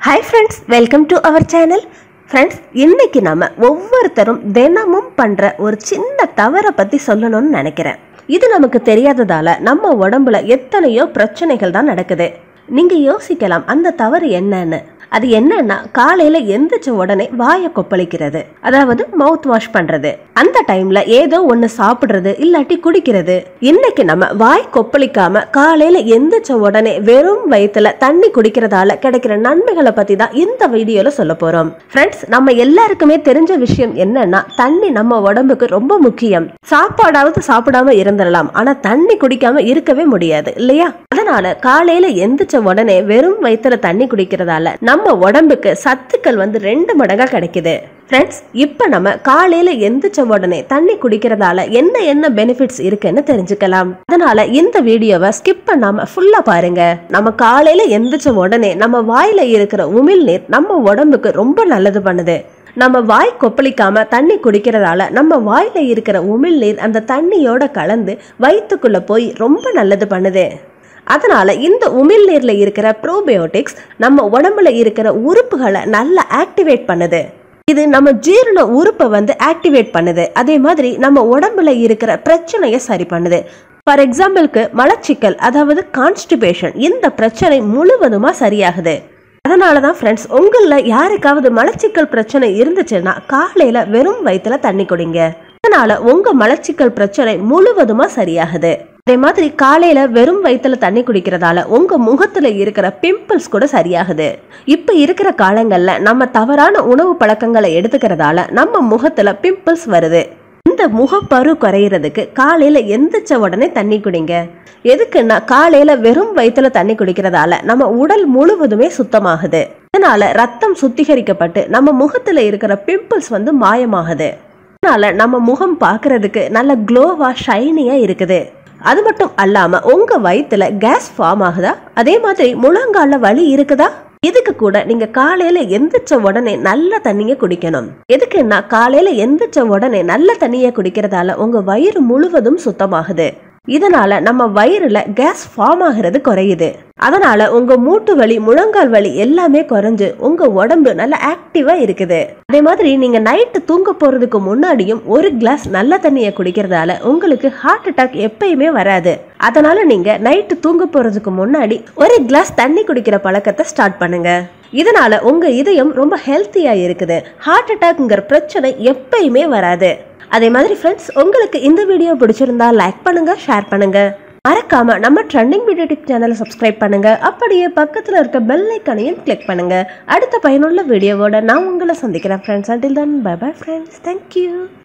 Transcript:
hi friends welcome to our channel friends இன்னைக்கு நாம ஒவ்வொருத்தரும் தினமும் பண்ற ஒரு சின்ன தவறை பத்தி சொல்லணும்னு நினைக்கிறேன் இது நமக்கு தெரியாததால நம்ம உடம்புல எத்தனையோ பிரச்சனைகள் தான் நடக்குது நீங்க யோசிக்கலாம் அந்த தவறு என்னன்னு அது என்னன்னா காலையில எந்திரிச்ச உடனே வாயை கொப்பளிக்கிறது அதாவது மவுத் வாஷ் பண்றது அந்த டைம்ல ஏதோ ஒண்ணு சாப்பிடுறது இல்லாட்டி குடிக்கிறது இன்னைக்கு நம்ம வாய் கொப்பளிக்காம காலையில எந்திரிச்ச உடனே வெறும் வயித்துல தண்ணி குடிக்கிறதால கிடைக்கிற நன்மைகளை பத்தி தான் இந்த வீடியோல சொல்ல போறோம் ஃப்ரெண்ட்ஸ் நம்ம எல்லாருக்குமே தெரிஞ்ச விஷயம் என்னன்னா தண்ணி நம்ம உடம்புக்கு ரொம்ப முக்கியம் சாப்பாடாவது சாப்பிடாம இருந்துடலாம் ஆனா தண்ணி குடிக்காம இருக்கவே முடியாது இல்லையா அதனால காலையில எந்திரிச்ச உடனே வெறும் வயித்துல தண்ணி குடிக்கிறதால நம்ம உடம்புக்கு சத்துக்கள் வந்து ரெண்டு மடங்கா கிடைக்குது ஃப்ரெண்ட்ஸ் இப்போ நம்ம காலையில எந்திரிச்ச உடனே தண்ணி குடிக்கிறதால என்ன என்ன பெனிஃபிட்ஸ் இருக்குன்னு தெரிஞ்சுக்கலாம் அதனால இந்த வீடியோவை ஸ்கிப் பண்ணாம ஃபுல்லா பாருங்க நம்ம காலையில எந்திரிச்ச உடனே நம்ம வாயில இருக்கிற உமிழ்நீர் நம்ம உடம்புக்கு ரொம்ப நல்லது பண்ணுது நம்ம வாய் கொப்பளிக்காம தண்ணி குடிக்கிறதால நம்ம வாயில இருக்கிற உமிழ்நீர் அந்த தண்ணியோட கலந்து வயிற்றுக்குள்ள போய் ரொம்ப நல்லது பண்ணுது அதனால இந்த உமிழ்நீர்ல இருக்கிற ப்ரோபயோட்டிக்ஸ் நம்ம உடம்புல இருக்கிற உறுப்புகளை நல்லா ஆக்டிவேட் பண்ணுது இது நம்ம ஜீரண உறுப்பை வந்து ஆக்டிவேட் பண்ணுது அதே மாதிரி நம்ம உடம்புல இருக்கிற பிரச்சனையை சரி பண்ணுது ஃபார் எக்ஸாம்பிளுக்கு மலச்சிக்கல் அதாவது கான்ஸ்டிபேஷன் இந்த பிரச்சனை முழுவதுமா சரியாகுது அதனால தான் ஃப்ரெண்ட்ஸ் உங்களில் யாருக்காவது மலச்சிக்கல் பிரச்சனை இருந்துச்சுன்னா காலையில் வெறும் வயிற்றுல தண்ணி குடிங்க அதனால உங்க மலச்சிக்கல் பிரச்சனை முழுவதுமா சரியாகுது அதே மாதிரி காலையில வெறும் வயிற்றுல தண்ணி குடிக்கிறதால உங்க முகத்துல இருக்கிற பிம்பிள்ஸ் கூட சரியாகுது இப்ப இருக்கிற காலங்கள்ல நம்ம தவறான உணவு பழக்கங்களை எடுத்துக்கிறதால நம்ம முகத்துல பிம்பிள்ஸ் வருது இந்த முகப்பரு குறையிறதுக்கு காலையில எந்திரிச்ச உடனே தண்ணி குடிங்க எதுக்குன்னா காலையில வெறும் வயிற்றுல தண்ணி குடிக்கிறதால நம்ம உடல் முழுவதுமே சுத்தமாகுது அதனால ரத்தம் சுத்திகரிக்கப்பட்டு நம்ம முகத்துல இருக்கிற பிம்பிள்ஸ் வந்து மாயமாகுது அதனால நம்ம முகம் பார்க்கறதுக்கு நல்ல க்ளோவா ஷைனியா இருக்குது அது மட்டும் அல்லாம உங்க வயித்துல கேஸ் ஃபார்ம் ஆகுதா அதே மாதிரி முழங்கால வலி இருக்குதா இதுக்கு கூட நீங்க காலையில எந்திரிச்ச உடனே நல்ல தண்ணிய குடிக்கணும் எதுக்குன்னா காலையில எந்திரிச்ச உடனே நல்ல தண்ணிய குடிக்கிறதால உங்க வயிறு முழுவதும் சுத்தமாகுது இதனால நம்ம வயிறுல கேஸ் ஃபார்ம் ஆகிறது குறையுது அதனால உங்க மூட்டு வலி முழங்கால் வலி எல்லாமே குறைஞ்சு உங்க உடம்பு நல்ல ஆக்டிவா இருக்குது அதே மாதிரி நீங்க நைட்டு தூங்க போறதுக்கு முன்னாடியும் ஒரு கிளாஸ் நல்ல தண்ணியை குடிக்கிறதால உங்களுக்கு ஹார்ட் அட்டாக் எப்பயுமே வராது அதனால நீங்க நைட்டு தூங்க போறதுக்கு முன்னாடி ஒரு கிளாஸ் தண்ணி குடிக்கிற பழக்கத்தை ஸ்டார்ட் பண்ணுங்க இதனால உங்க இதயம் ரொம்ப ஹெல்த்தியா இருக்குது ஹார்ட் அட்டாக்ங்கிற பிரச்சனை எப்பயுமே வராது அதே மாதிரி ஃப்ரெண்ட்ஸ் உங்களுக்கு இந்த வீடியோ பிடிச்சிருந்தா லைக் பண்ணுங்க ஷேர் பண்ணுங்க மறக்காம நம்ம ட்ரெண்டிங் வீடியோ டிப் சேனலை சப்ஸ்கிரைப் பண்ணுங்க அப்படியே பக்கத்துல இருக்க பெல் ஐக்கனையும் கிளிக் பண்ணுங்க அடுத்த பயனுள்ள வீடியோவோட நான் உங்களை சந்திக்கிறேன் friends until then bye bye friends thank you